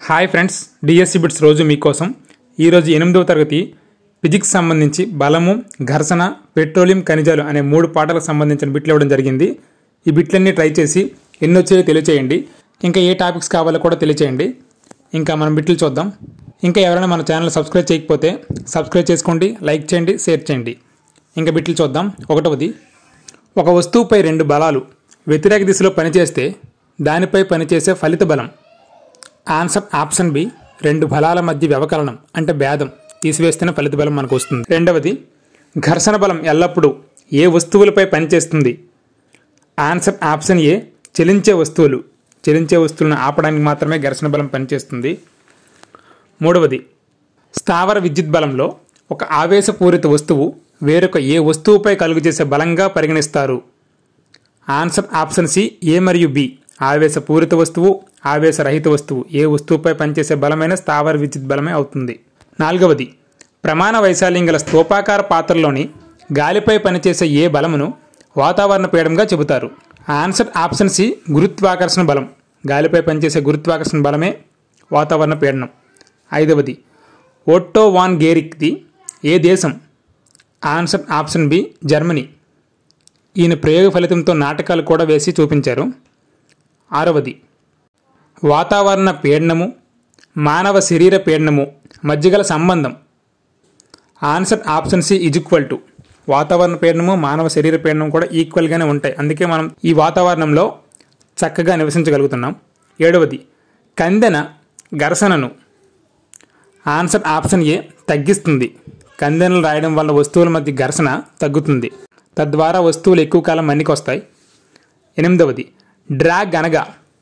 hi friends DSC bits రోజు మీకోసం ఈరోజు ఎనిమిదవ తరగతి ఫిజిక్స్ సంబంధించి బలము ఘర్షణ పెట్రోలియం ఖనిజాలు అనే మూడు పాటలకు సంబంధించిన బిట్లు ఇవ్వడం జరిగింది ఈ బిట్లన్నీ ట్రై చేసి ఎన్ని వచ్చాయో తెలియచేయండి ఇంకా ఏ టాపిక్స్ కావాలో కూడా తెలియచేయండి ఇంకా మనం బిట్లు చూద్దాం ఇంకా ఎవరైనా మన ఛానల్ సబ్స్క్రైబ్ చేయకపోతే సబ్స్క్రైబ్ చేసుకోండి లైక్ చేయండి షేర్ చేయండి ఇంకా బిట్లు చూద్దాం ఒకటవది ఒక వస్తువుపై రెండు బలాలు వ్యతిరేక దిశలో పనిచేస్తే దానిపై పనిచేసే ఫలిత బలం ఆన్సర్ ఆప్షన్ బి రెండు బలాల మధ్య వ్యవకలనం అంటే భేదం తీసివేస్తేనే ఫలిత బలం మనకు వస్తుంది రెండవది ఘర్షణ బలం ఎల్లప్పుడూ ఏ వస్తువులపై పనిచేస్తుంది ఆన్సర్ ఆప్షన్ ఏ చలించే వస్తువులు చలించే వస్తువులను ఆపడానికి మాత్రమే ఘర్షణ బలం పనిచేస్తుంది మూడవది స్థావర విద్యుత్ బలంలో ఒక ఆవేశపూరిత వస్తువు వేరొక ఏ వస్తువుపై కలుగజేసే బలంగా పరిగణిస్తారు ఆన్సర్ ఆప్షన్ సి ఏ మరియు బి ఆవేశపూరిత వస్తువు ఆవేశరహిత వస్తువు ఏ వస్తువుపై పనిచేసే బలమైన స్థావర విద్యుత్ బలమే అవుతుంది నాలుగవది ప్రమాణ వైశాల్యం గల స్తూపాకార పాత్రలోని గాలిపై పనిచేసే ఏ బలమును వాతావరణ పీడంగా చెబుతారు ఆన్సర్ ఆప్షన్ సి గురుత్వాకర్షణ బలం గాలిపై పనిచేసే గురుత్వాకర్షణ బలమే వాతావరణ పీడనం ఐదవది ఓట్టో వాన్ గేరిక్ది ఏ దేశం ఆన్సర్ ఆప్షన్ బి జర్మనీ ఈయన ప్రయోగ ఫలితంతో నాటకాలు కూడా వేసి చూపించారు ఆరవది వాతావరణ పీడనము మానవ శరీర పీడనము మధ్యగల సంబంధం answer option C is equal to వాతావరణ పీడనము మానవ శరీర పీడనం కూడా ఈక్వల్గానే ఉంటాయి అందుకే మనం ఈ వాతావరణంలో చక్కగా నివసించగలుగుతున్నాం ఏడవది కందెన ఘర్షణను ఆన్సర్ ఆప్షన్ ఏ తగ్గిస్తుంది కందెనలు రాయడం వల్ల వస్తువుల మధ్య ఘర్షణ తగ్గుతుంది తద్వారా వస్తువులు ఎక్కువ కాలం మన్నికి వస్తాయి ఎనిమిదవది డ్రాగ్ అనగా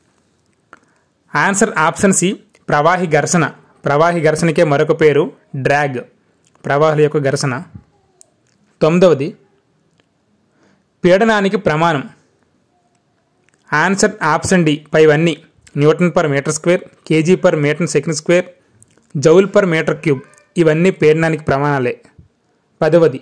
ఆన్సర్ ఆప్షన్ సి ప్రవాహి ఘర్షణ ప్రవాహి ఘర్షణకే మరొక పేరు డ్రాగ్ ప్రవాహుల యొక్క ఘర్షణ తొమ్మిదవది పీడనానికి ప్రమాణం ఆన్సర్ ఆప్షన్ డి పైవన్నీ newton per metre square KG per metre second square joule per metre cube ఇవన్నీ పీడనానికి ప్రమాణాలే పదవది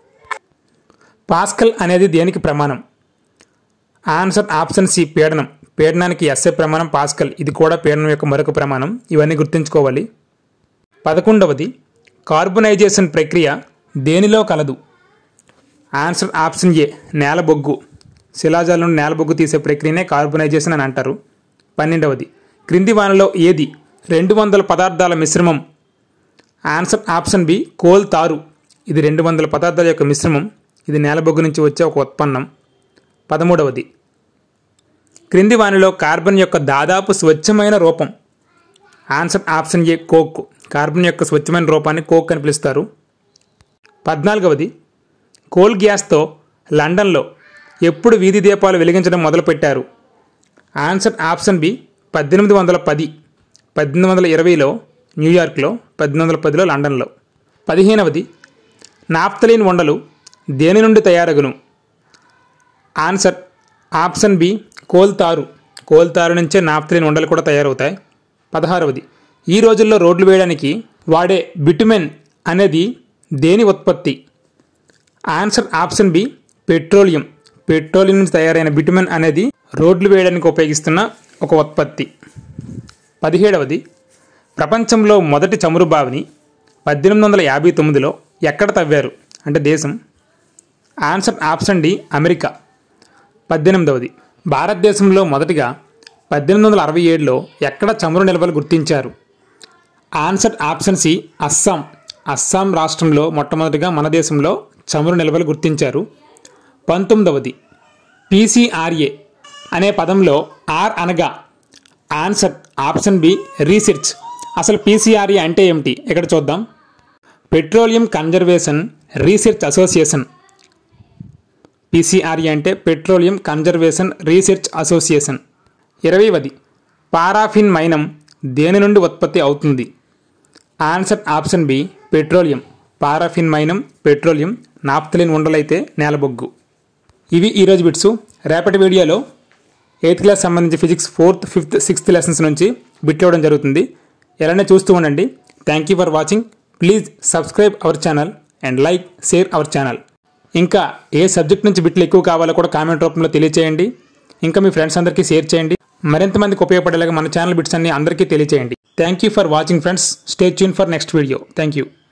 పాస్కల్ అనేది దేనికి ప్రమాణం ఆన్సర్ ఆప్షన్ సి పీడనం పీడనానికి ఎస్ఏ ప్రమాణం పాస్కల్ ఇది కూడా పీడనం యొక్క మరొక ప్రమాణం ఇవన్నీ గుర్తుంచుకోవాలి పదకొండవది కార్బనైజేషన్ ప్రక్రియ దేనిలో కలదు ఆన్సర్ ఆప్షన్ ఏ నేలబొగ్గు శిలాజాల నుండి నేలబొగ్గు తీసే ప్రక్రియనే కార్బనైజేషన్ అని అంటారు పన్నెండవది క్రింది వానలో ఏది రెండు వందల పదార్థాల మిశ్రమం ఆన్సర్ ఆప్షన్ బి కోల్ తారు ఇది రెండు వందల పదార్థాల యొక్క మిశ్రమం ఇది నేలబొగ్గు నుంచి వచ్చే ఒక ఉత్పన్నం పదమూడవది క్రింది వానిలో కార్బన్ యొక్క దాదాపు స్వచ్ఛమైన రూపం answer option A coke carbon యొక్క స్వచ్ఛమైన రూపాన్ని కోక్ అని పిలుస్తారు పద్నాలుగవది కోల్ గ్యాస్తో లండన్లో ఎప్పుడు వీధి దీపాలు వెలిగించడం మొదలుపెట్టారు ఆన్సర్ ఆప్షన్ బి పద్దెనిమిది వందల పది పద్దెనిమిది వందల ఇరవైలో న్యూయార్క్లో పద్దెనిమిది వందల పదిలో లండన్లో పదిహేనవది నాప్తలీన్ వండలు దేని నుండి తయారగును answer option B coal tar coal tar నుంచే నాప్తలీన్ వండలు కూడా తయారవుతాయి పదహారవది ఈ రోజుల్లో రోడ్లు వేయడానికి వాడే బిటుమెన్ అనేది దేని ఉత్పత్తి answer option B petroleum petroleum నుంచి తయారైన బిటుమెన్ అనేది రోడ్లు వేయడానికి ఉపయోగిస్తున్న ఒక ఉత్పత్తి పదిహేడవది ప్రపంచంలో మొదటి చమురు బావిని పద్దెనిమిది వందల యాభై తొమ్మిదిలో ఎక్కడ తవ్వారు అంటే దేశం ఆన్సర్ ఆప్షన్ డి అమెరికా పద్దెనిమిదవది భారతదేశంలో మొదటిగా పద్దెనిమిది వందల అరవై ఏడులో ఎక్కడ చమురు నిల్వలు గుర్తించారు answer option C Assam Assam రాష్ట్రంలో మొట్టమొదటిగా మన దేశంలో చమురు నిల్వలు గుర్తించారు పంతొమ్మిదవది పీసీఆర్ఏ అనే పదంలో ఆర్ అనగా ఆన్సర్ ఆప్షన్ బి రీసెర్చ్ అసలు పీసీఆర్ఏ అంటే ఏమిటి ఇక్కడ చూద్దాం petroleum conservation research association PCRA అంటే పెట్రోలియం కన్జర్వేషన్ రీసెర్చ్ అసోసియేషన్ ఇరవైవది పారాఫిన్ మైనం దేని నుండి ఉత్పత్తి అవుతుంది answer option B petroleum paraffin మైనం పెట్రోలియం నాప్తలిన్ ఉండలైతే నేలబొగ్గు ఇవి ఈరోజు బిట్స్ రేపటి వీడియోలో ఎయిత్ క్లాస్ సంబంధించి physics fourth fifth sixth lessons నుంచి బిట్ ఇవ్వడం జరుగుతుంది ఎలానే చూస్తూ ఉండండి thank you for watching please subscribe our channel and like share our channel ఇంకా ఏ సబ్జెక్ట్ నుంచి బిట్లు ఎక్కువ కావాలో కూడా కామెంట్ రూపంలో తెలియచేయండి ఇంకా మీ ఫ్రెండ్స్ అందరికీ షేర్ చేయండి మరింత మందికి ఉపయోగపడేలాగా మన ఛానల్ బిట్స్ అన్ని అందరికీ తెలియచేయండి thank you for watching friends stay tune for next video thank you